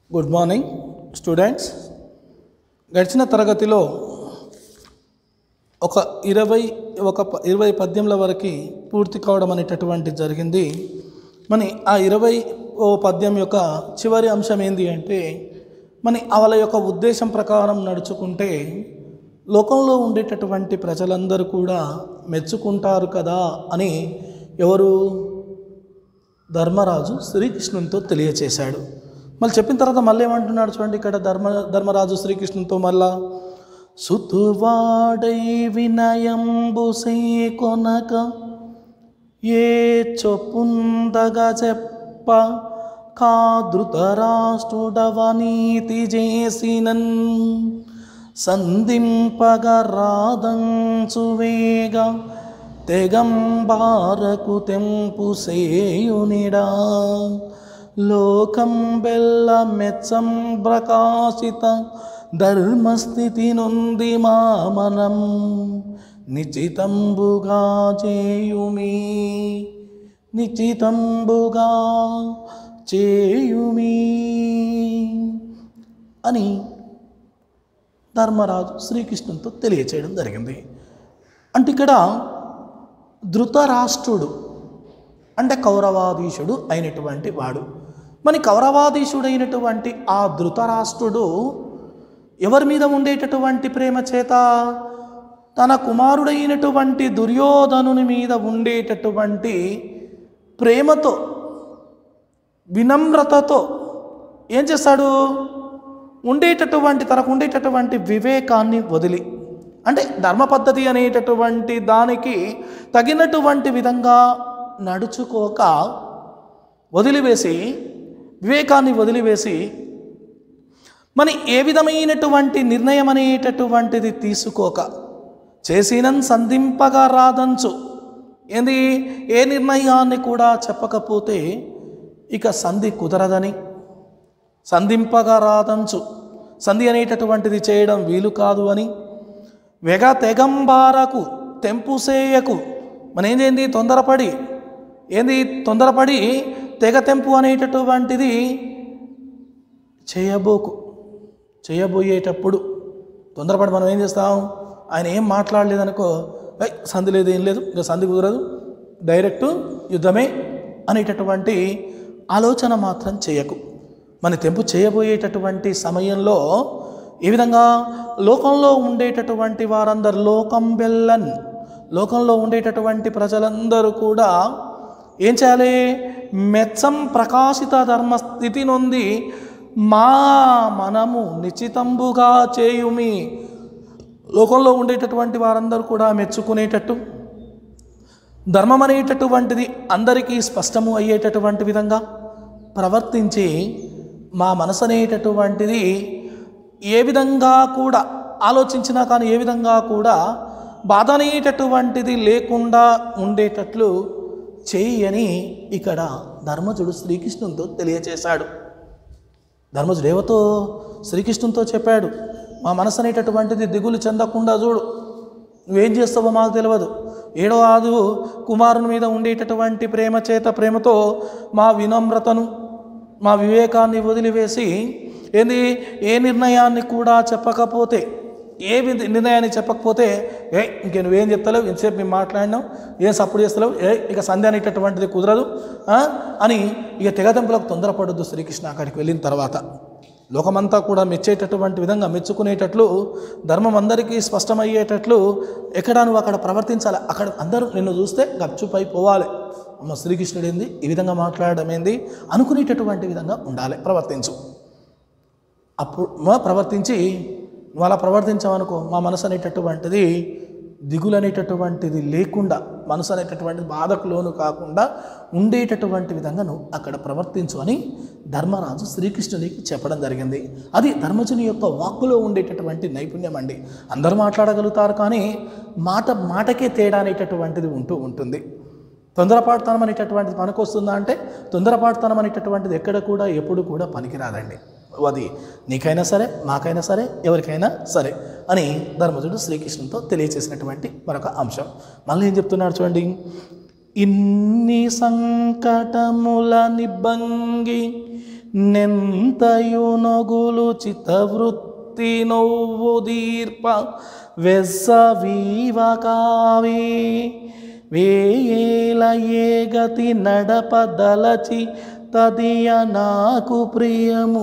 Good morning students గడిచిన తరగతిలో ఒక ఇరవై ఒక ప- ఇరవై పద్యముల వరకు పూర్తి కావడం అనేటటువంటి జరిగింది మరి ఆ ఇరవై ఓ పద్యం యొక్క చివరి అంశం ఏంటి అంటే మరి వాళ్ళ యొక్క ఉద్దేశం ప్రకారం నడుచుకుంటే లోకంలో ఉండేటటువంటి ప్రజలందరూ కూడా మెచ్చుకుంటారు కదా అని ఎవరు ధర్మరాజు శ్రీకృష్ణునితో తెలియచేశాడు మళ్ళీ చెప్పిన తర్వాత మళ్ళీ ఏమంటున్నాడు చూడండి ఇక్కడ ధర్మ ధర్మరాజు శ్రీకృష్ణునితో మళ్ళా సుతువాడై వినయంబు కొనక ఏ చొప్పుందగా చెప్ప కాదృతరాష్ట్రుడవ నీతి చేసినన్ సంధింపగ రాదంచువేగ తెగంబారకు తెంపు సేయునిడా లోకం బెల్ల మెచ్చం ప్రకాశిత ధర్మస్థితి నొంది మా మనం నిశ్చితంబుగా చేయుమి నిశ్చితంబుగా చేయుమి అని ధర్మరాజు శ్రీకృష్ణునితో తెలియచేయడం జరిగింది అంటే ఇక్కడ ధృతరాష్ట్రుడు అంటే కౌరవాధీశుడు అయినటువంటి వాడు మరి కౌరవాధీశుడైనటువంటి ఆ ధృతరాష్ట్రుడు ఎవరి మీద ఉండేటటువంటి ప్రేమ చేత తన కుమారుడైనటువంటి దుర్యోధనుని మీద ఉండేటటువంటి ప్రేమతో వినమ్రతతో ఏం చేస్తాడు ఉండేటటువంటి తనకు ఉండేటటువంటి వివేకాన్ని వదిలి అంటే ధర్మ పద్ధతి అనేటటువంటి దానికి తగినటువంటి విధంగా నడుచుకోక వదిలివేసి వివేకాన్ని వదిలివేసి మరి ఏ విధమైనటువంటి నిర్ణయం అనేటటువంటిది తీసుకోక చేసినన్ సంధింపగా రాదంచు ఏంది ఏ నిర్ణయాన్ని కూడా చెప్పకపోతే ఇక సంధి కుదరదని సంధింపగా రాదంచు సంధి అనేటటువంటిది చేయడం వీలు కాదు అని వెగ తెగంబారకు తెంపుసేయకు మన ఏం చేయండి తొందరపడి ఏంది తొందరపడి తెగ తెంపు అనేటటువంటిది చేయబోకు చేయబోయేటప్పుడు తొందరపడి మనం ఏం చేస్తాం ఆయన ఏం మాట్లాడలేదనుకో "ఏయ్, సంధి లేదు ఏం లేదు ఇంకా సంధి కుదరదు డైరెక్ట్ యుద్ధమే అనేటటువంటి ఆలోచన మాత్రం చేయకు మన తెంపు చేయబోయేటటువంటి సమయంలో ఏ విధంగా లోకంలో ఉండేటటువంటి వారందరు లోకం బెల్లన్ లోకంలో ఉండేటటువంటి ప్రజలందరూ కూడా ఏం చేయాలి మెచ్చం ప్రకాశిత ధర్మస్థితి నొంది మా మనము నిశ్చితంబుగా చేయుమి లోకంలో ఉండేటటువంటి వారందరూ కూడా మెచ్చుకునేటట్టు ధర్మం అనేటటువంటిది అందరికీ స్పష్టము అయ్యేటటువంటి విధంగా ప్రవర్తించి మా మనసు అనేటటువంటిది ఏ విధంగా కూడా ఆలోచించినా కానీ ఏ విధంగా కూడా బాధ అనేటటువంటిది లేకుండా ఉండేటట్లు చేయి అని ఇక్కడ ధర్మజుడు శ్రీకృష్ణునితో తెలియచేశాడు ధర్మజుడు ఏవతో శ్రీకృష్ణునితో చెప్పాడు మా మనసు అనేటటువంటిది దిగులు చెందకుండా చూడు నువ్వేం చేస్తావో మాకు తెలియదు ఏడో ఆదు కుమారుని మీద ఉండేటటువంటి ప్రేమ చేత ప్రేమతో మా వినమ్రతను మా వివేకాన్ని వదిలివేసి ఏంది ఏ నిర్ణయాన్ని కూడా చెప్పకపోతే ఏ విధ- నిర్ణయాన్ని చెప్పకపోతే ఏ ఇంక నువ్వేం చెప్తలేవు ఎంతసేపు మేము మాట్లాడినాం ఏం సపోర్ట్ చేస్తలేవు ఏ ఇక సంధ్య అనేటటువంటిది కుదరదు ఆ? అని ఇక తెగదెంపులకు తొందరపడొద్దు శ్రీకృష్ణ అక్కడికి వెళ్ళిన తర్వాత లోకమంతా కూడా మెచ్చేటటువంటి విధంగా మెచ్చుకునేటట్లు ధర్మం అందరికీ స్పష్టమయ్యేటట్లు ఎక్కడ నువ్వు అక్కడ ప్రవర్తించాలి అక్కడ అందరూ నిన్ను చూస్తే గప్చుపై పోవాలి అమ్మ శ్రీకృష్ణుడు ఏంది ఈ విధంగా మాట్లాడడం ఏంది అనుకునేటటువంటి విధంగా ఉండాలి ప్రవర్తించు అప్పుడు మా ప్రవర్తించి నువ్వు అలా ప్రవర్తించావనుకో మా మనసు అనేటటువంటిది దిగులు అనేటటువంటిది లేకుండా మనసు అనేటటువంటిది బాధకు లోను కాకుండా ఉండేటటువంటి విధంగా నువ్వు అక్కడ ప్రవర్తించు అని ధర్మరాజు శ్రీకృష్ణునికి చెప్పడం జరిగింది అది ధర్మజుని యొక్క వాక్కులో ఉండేటటువంటి నైపుణ్యం అండి అందరూ మాట్లాడగలుగుతారు కానీ మాట మాటకే తేడా అనేటటువంటిది ఉంటూ ఉంటుంది తొందరపాటుతనం అనేటటువంటిది పనికొస్తుందా అంటే తొందరపాటుతనం అనేటటువంటిది ఎక్కడ కూడా ఎప్పుడు కూడా పనికిరాదండి అది నీకైనా సరే మాకైనా సరే ఎవరికైనా సరే అని ధర్మజుడు శ్రీకృష్ణుతో తెలియచేసినటువంటి మరొక అంశం మళ్ళీ ఏం చెప్తున్నాడు చూడండి ఇన్ని సంకటముల నిబ్బంగి నెంతయు నొగులు చిత్తవృత్తి నవ్వు దీర్ప వెస్సవీవ కావే వేయేల ఏ గతి నడపదలచి తదియ నాకు ప్రియము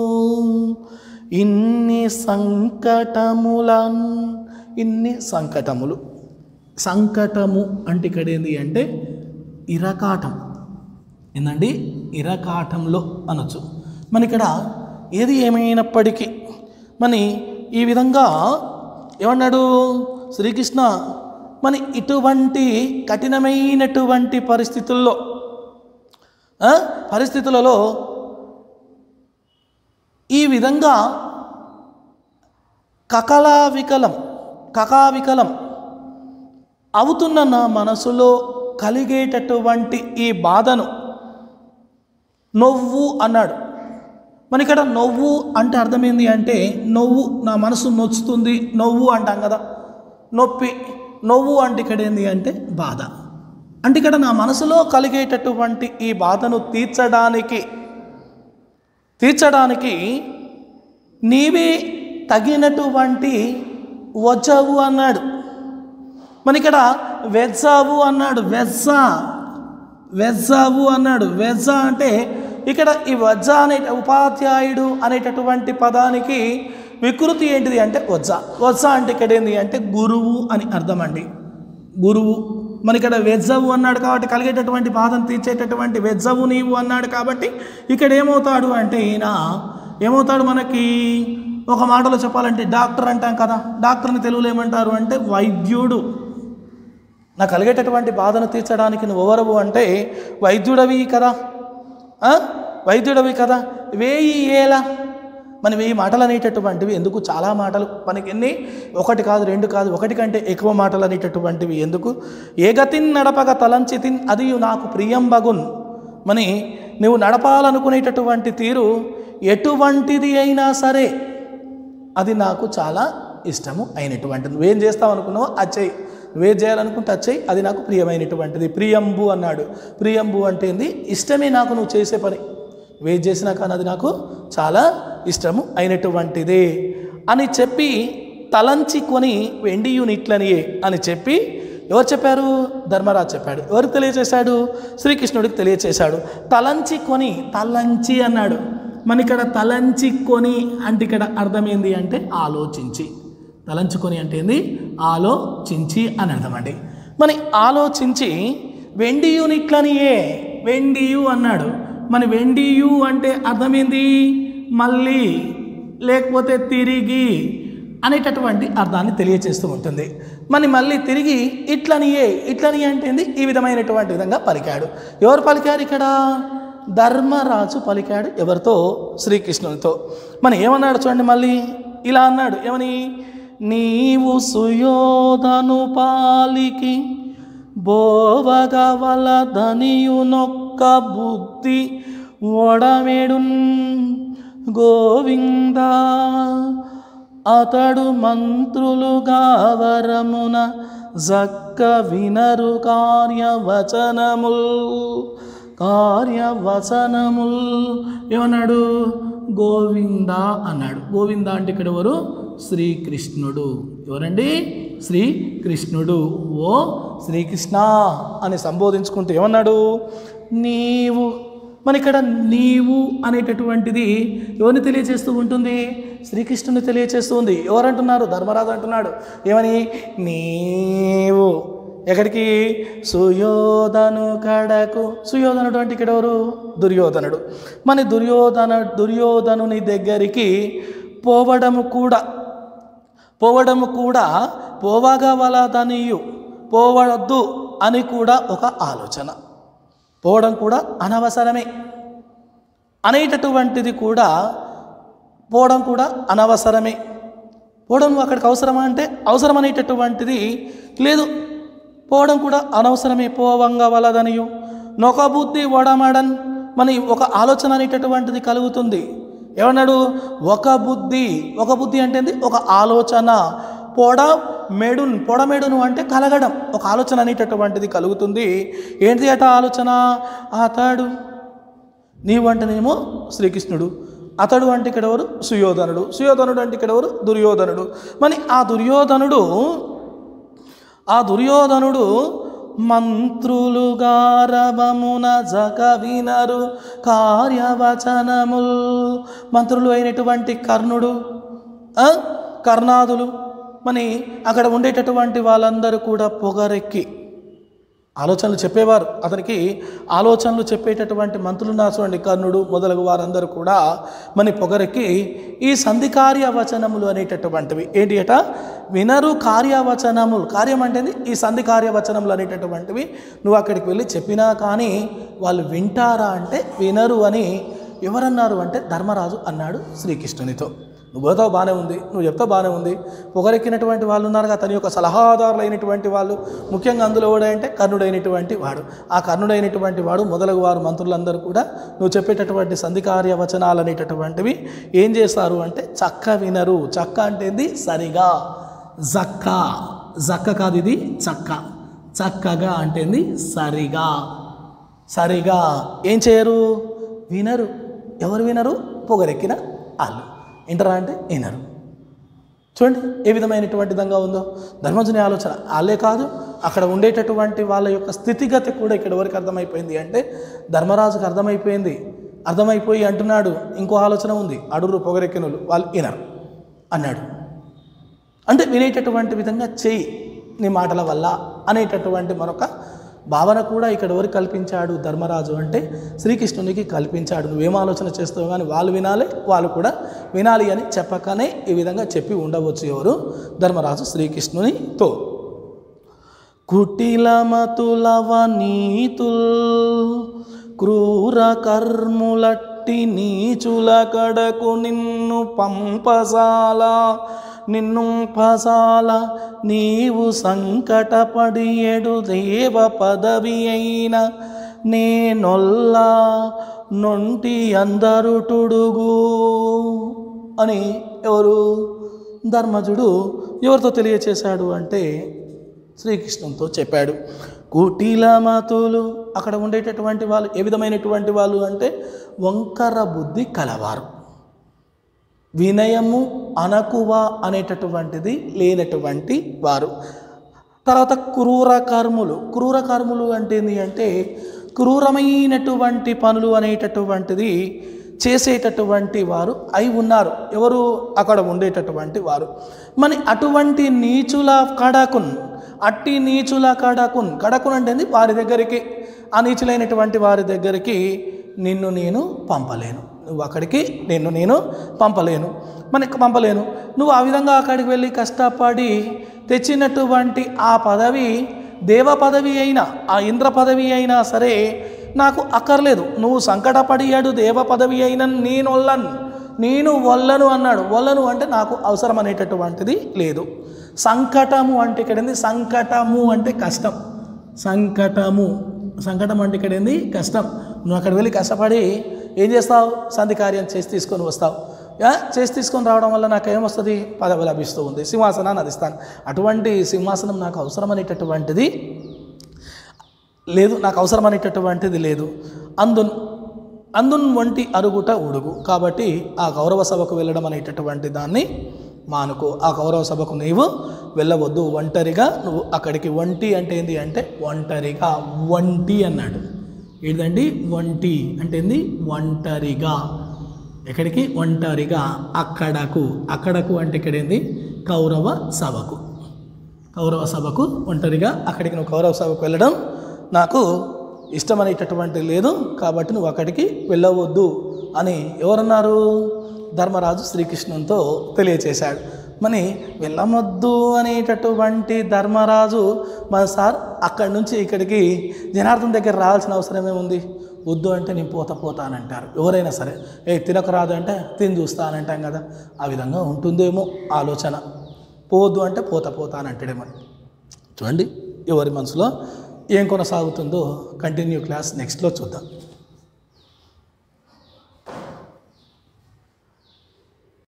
ఇన్ని సంకటములన్ ఇన్ని సంకటములు సంకటము అంటే ఇక్కడ ఏంది అంటే ఇరకాటం ఏందండి ఇరకాటంలో అనొచ్చు మన ఇక్కడ ఏది ఏమైనప్పటికీ మన ఈ విధంగా ఏమన్నాడు శ్రీకృష్ణ మన ఇటువంటి కఠినమైనటువంటి పరిస్థితుల్లో ఆ, పరిస్థితులలో ఈ విధంగా కకలావికలం కకావికలం అవుతున్న నా మనసులో కలిగేటటువంటి ఈ బాధను నొవ్వు అన్నాడు మన ఇక్కడ నవ్వు అంటే అర్థమైంది అంటే నవ్వు నా మనసు నొచ్చుతుంది నవ్వు అంటాం కదా నొప్పి నవ్వు అంటే ఇక్కడ ఏంది అంటే బాధ అంటే ఇక్కడ నా మనసులో కలిగేటటువంటి ఈ బాధను తీర్చడానికి తీర్చడానికి నీవే తగినటువంటి వజవు అన్నాడు మన ఇక్కడ వెజ్జావు అన్నాడు వెజ్జ వెజ్జావు అన్నాడు వెజ్జ అంటే ఇక్కడ ఈ వజ్జ అనే ఉపాధ్యాయుడు అనేటటువంటి పదానికి వికృతి ఏంటిది అంటే వజ్జ వజ్జ అంటే ఇక్కడ ఏంటి అంటే గురువు అని అర్థం అండి గురువు మన ఇక్కడ వెజ్జవు అన్నాడు కాబట్టి కలిగేటటువంటి బాధను తీర్చేటటువంటి వెజ్జవు నీవు అన్నాడు కాబట్టి ఇక్కడ ఏమవుతాడు అంటే ఈయన ఏమవుతాడు మనకి ఒక మాటలో చెప్పాలంటే డాక్టర్ అంటాం కదా డాక్టర్ని తెలుగులో ఏమంటారు అంటే వైద్యుడు నాకు కలిగేటటువంటి బాధను తీర్చడానికి నువ్వు ఎవరవు అంటే వైద్యుడవి కదా ఆ? వైద్యుడవి కదా వేయి ఏలా మన వెయ్యి మాటలు అనేటటువంటివి ఎందుకు చాలా మాటలు మనకి ఎన్ని ఒకటి కాదు రెండు కాదు ఒకటి కంటే ఎక్కువ మాటలు అనేటటువంటివి ఎందుకు ఏ గతిన్ నడపక తలంచితిన్ అది నాకు ప్రియం బగున్ మని నువ్వు నడపాలనుకునేటటువంటి తీరు ఎటువంటిది అయినా సరే అది నాకు చాలా ఇష్టము అయినటువంటిది నువ్వేం చేస్తావు అనుకున్నావో అది చెయ్యి నువ్వేం చేయాలనుకుంటే అది చెయ్యి అది నాకు ప్రియమైనటువంటిది ప్రియంబు అన్నాడు ప్రియంబు అంటే ఏంది ఇష్టమే నాకు నువ్వు చేసే పని నువ్వేం చేసినా కానీ అది నాకు చాలా ఇష్టము అయినటువంటిదే అని చెప్పి తలంచి కొని వెండియునిట్లనియే అని చెప్పి ఎవరు చెప్పారు ధర్మరాజు చెప్పాడు ఎవరికి తెలియచేశాడు శ్రీకృష్ణుడికి తెలియచేశాడు తలంచి కొని తలంచి అన్నాడు మన ఇక్కడ తలంచి కొని అంటే ఇక్కడ అర్థమైంది అంటే ఆలోచించి తలంచుకొని అంటే ఏంది ఆలోచించి అని అర్థం అండి మరి ఆలోచించి వెండి యూనిట్లనియే వెండియు అన్నాడు మన వెండియు అంటే అర్థమైంది మళ్ళీ లేకపోతే తిరిగి అనేటటువంటి అర్థాన్ని తెలియచేస్తూ ఉంటుంది మరి మళ్ళీ తిరిగి ఇట్లనియే ఇట్లని అంటే ఏంది ఈ విధమైనటువంటి విధంగా పలికాడు ఎవరు పలికారు ఇక్కడ ధర్మరాజు పలికాడు ఎవరితో శ్రీకృష్ణునితో మన ఏమన్నాడు చూడండి మళ్ళీ ఇలా అన్నాడు ఏమని నీవు సుయోధను పాలికి బోవగవలదనియునొక్క బుద్ధి ఒడమెడున్ గోవింద అతడు మంత్రులుగా వరమున జక్క వినరు కార్యవచనముల్ కార్యవచనముల్ ఏమన్నాడు గోవింద అన్నాడు గోవింద అంటే ఇక్కడ ఎవరు శ్రీకృష్ణుడు ఎవరండి శ్రీకృష్ణుడు ఓ శ్రీకృష్ణ అని సంబోధించుకుంటూ ఏమన్నాడు నీవు మన ఇక్కడ నీవు అనేటటువంటిది ఎవరిని తెలియచేస్తూ ఉంటుంది శ్రీకృష్ణుని తెలియచేస్తూ ఉంది ఎవరంటున్నారు ధర్మరాజు అంటున్నాడు ఏమని నీవు ఎక్కడికి సుయోధను కడకు సుయోధనుడు అంటే ఇక్కడ ఎవరు దుర్యోధనుడు మన దుర్యోధన దుర్యోధనుని దగ్గరికి పోవడము కూడా పోవడము కూడా పోవగవలదనియు పోవద్దు అని కూడా ఒక ఆలోచన పోవడం కూడా అనవసరమే అనేటటువంటిది కూడా పోవడం కూడా అనవసరమే పోవడం నువ్వు అక్కడికి అవసరమా అంటే అవసరం అనేటటువంటిది లేదు పోవడం కూడా అనవసరమే పోవంగా వలదనియు నొక బుద్ధి వడమడన్ మన ఒక ఆలోచన అనేటటువంటిది కలుగుతుంది ఏమన్నాడు ఒక బుద్ధి ఒక బుద్ధి అంటే ఏంది? ఒక ఆలోచన పొడ మెడున్ పొడమెడును అంటే కలగడం ఒక ఆలోచన అనేటటువంటిది కలుగుతుంది ఏంటి అట ఆలోచన అతడు నీవు అంటేనేమో శ్రీకృష్ణుడు అతడు అంటే ఇక్కడ ఎవరు సుయోధనుడు సుయోధనుడు అంటే ఇక్కడ ఎవరు దుర్యోధనుడు మరి ఆ దుర్యోధనుడు ఆ దుర్యోధనుడు మంత్రులు గారవమున జగ వినరు కార్యవచనముల్ మంత్రులు అయినటువంటి కర్ణుడు ఆ, కర్ణాదులు మరి అక్కడ ఉండేటటువంటి వాళ్ళందరూ కూడా పొగరెక్కి ఆలోచనలు చెప్పేవారు అతనికి ఆలోచనలు చెప్పేటటువంటి మంత్రులు నా చూడండి కర్ణుడు మొదలగు వారందరూ కూడా మన పొగరెక్కి ఈ సంధి కార్యవచనములు అనేటటువంటివి ఏంటి అట వినరు కార్యవచనములు కార్యం అంటే ఈ సంధి కార్యవచనములు అనేటటువంటివి నువ్వు అక్కడికి వెళ్ళి చెప్పినా కానీ వాళ్ళు వింటారా అంటే వినరు అని ఎవరన్నారు అంటే ధర్మరాజు అన్నాడు శ్రీకృష్ణునితో నువ్వు పోతావు బాగానే ఉంది నువ్వు చెప్తావు బాగానే ఉంది పొగరెక్కినటువంటి వాళ్ళు ఉన్నారుగా తన యొక్క సలహాదారులు అయినటువంటి వాళ్ళు ముఖ్యంగా అందులో ఎవడంటే కర్ణుడైనటువంటి వాడు ఆ కర్ణుడైనటువంటి వాడు మొదలగు వారు మంత్రులందరూ కూడా నువ్వు చెప్పేటటువంటి సంధికార్య వచనాలు అనేటటువంటివి ఏం చేస్తారు అంటే చక్క వినరు చక్క అంటే ఏంది సరిగా జక్క జక్క కాదు ఇది చక్క చక్కగా అంటే ఏంది సరిగా సరిగా ఏం చేయరు వినరు ఎవరు వినరు పొగరెక్కిన వాళ్ళు వింటరా అంటే వినరు చూడండి ఏ విధమైనటువంటి విధంగా ఉందో ధర్మజుని ఆలోచన వాళ్ళే కాదు అక్కడ ఉండేటటువంటి వాళ్ళ యొక్క స్థితిగతి కూడా ఇక్కడ ఎవరికి అర్థమైపోయింది అంటే ధర్మరాజుకు అర్థమైపోయింది అర్థమైపోయి అంటున్నాడు ఇంకో ఆలోచన ఉంది అడురు పొగరెక్కినలు వాళ్ళు వినరు అన్నాడు అంటే వినేటటువంటి విధంగా చెయ్యి నీ మాటల వల్ల అనేటటువంటి మరొక భావన కూడా ఇక్కడ ఎవరు కల్పించాడు ధర్మరాజు అంటే శ్రీకృష్ణునికి కల్పించాడు నువ్వేం ఆలోచన చేస్తావు కానీ వాళ్ళు వినాలి వాళ్ళు కూడా వినాలి అని చెప్పకనే ఈ విధంగా చెప్పి ఉండవచ్చు ఎవరు ధర్మరాజు శ్రీకృష్ణునితో కుటిలమతులవ నీతుల్ క్రూర కర్ములట్టి నీచుల కడకు నిన్ను పంపసాల నిన్ను పసాల నీవు సంకటపడి ఎడు దేవ పదవి అయిన నేనొల్లా నొంటి అందరుటుడుగు అని ఎవరు ధర్మజుడు ఎవరితో తెలియచేశాడు అంటే శ్రీకృష్ణునితో చెప్పాడు కుటిలమతులు అక్కడ ఉండేటటువంటి వాళ్ళు ఏ విధమైనటువంటి వాళ్ళు అంటే వంకర బుద్ధి కలవారు వినయము అనకువ అనేటటువంటిది లేనటువంటి వారు తర్వాత క్రూర కర్ములు క్రూర కర్ములు అంటే ఏంటి అంటే క్రూరమైనటువంటి పనులు అనేటటువంటిది చేసేటటువంటి వారు అయి ఉన్నారు ఎవరు అక్కడ ఉండేటటువంటి వారు మరి అటువంటి నీచుల కడకున్ అట్టి నీచుల కడకున్ కడకున్ అంటే ఏంది? వారి దగ్గరికి ఆ నీచులైనటువంటి వారి దగ్గరికి నిన్ను నేను పంపలేను నువ్వు అక్కడికి నిన్ను నేను పంపలేను మనకి పంపలేను నువ్వు ఆ విధంగా అక్కడికి వెళ్ళి కష్టపడి తెచ్చినటువంటి ఆ పదవి దేవ పదవి అయినా ఆ ఇంద్ర పదవి అయినా సరే నాకు అక్కర్లేదు నువ్వు సంకటపడియాడు దేవ పదవి అయిన నేను వల్లను నేను వల్లను అన్నాడు వల్లను అంటే నాకు అవసరం అనేటటువంటిది లేదు సంకటము అంటే ఇక్కడ ఏంది సంకటము అంటే కష్టం సంకటము సంకటం అంటే ఇక్కడ ఏంది కష్టం నువ్వు అక్కడ వెళ్ళి కష్టపడి ఏం చేస్తావు సంధి కార్యం చేసి తీసుకొని వస్తావు యా? చేసి తీసుకొని రావడం వల్ల నాకు ఏమొస్తుంది పదవి లభిస్తూ ఉంది సింహాసనాన్ని అదిస్తాను అటువంటి సింహాసనం నాకు అవసరం అనేటటువంటిది లేదు నాకు అవసరం అనేటటువంటిది లేదు అందున్ అందున్ వంటి అరుగుట ఉడుగు కాబట్టి ఆ గౌరవ సభకు వెళ్ళడం అనేటటువంటి దాన్ని మానుకో ఆ గౌరవ సభకు నీవు వెళ్ళవద్దు ఒంటరిగా నువ్వు అక్కడికి ఒంటి అంటే ఏంటి అంటే ఒంటరిగా వంటి అన్నాడు ఏంటండి వంటి అంటే ఏంది ఒంటరిగా ఎక్కడికి ఒంటరిగా అక్కడకు అక్కడకు అంటే ఇక్కడ ఏంది కౌరవ సభకు కౌరవ సభకు ఒంటరిగా అక్కడికి నువ్వు కౌరవ సభకు వెళ్ళడం నాకు ఇష్టమనేటటువంటి లేదు కాబట్టి నువ్వు అక్కడికి వెళ్ళవద్దు అని ఎవరన్నారు ధర్మరాజు శ్రీకృష్ణునితో తెలియచేశాడు మరి వెళ్ళమొద్దు అనేటటువంటి ధర్మరాజు మన సార్ అక్కడి నుంచి ఇక్కడికి జనార్దన్ దగ్గర రావాల్సిన అవసరం ఏముంది వద్దు అంటే నేను పోతా పోతా అని అంటారు ఎవరైనా సరే ఏ తినకరాదు అంటే తిని చూస్తా అని అంటాం కదా ఆ విధంగా ఉంటుందేమో ఆలోచన పోవద్దు అంటే పోతా పోతా అని అంటాడేమో చూడండి ఎవరి మనసులో ఏం కొనసాగుతుందో కంటిన్యూ క్లాస్ నెక్స్ట్లో చూద్దాం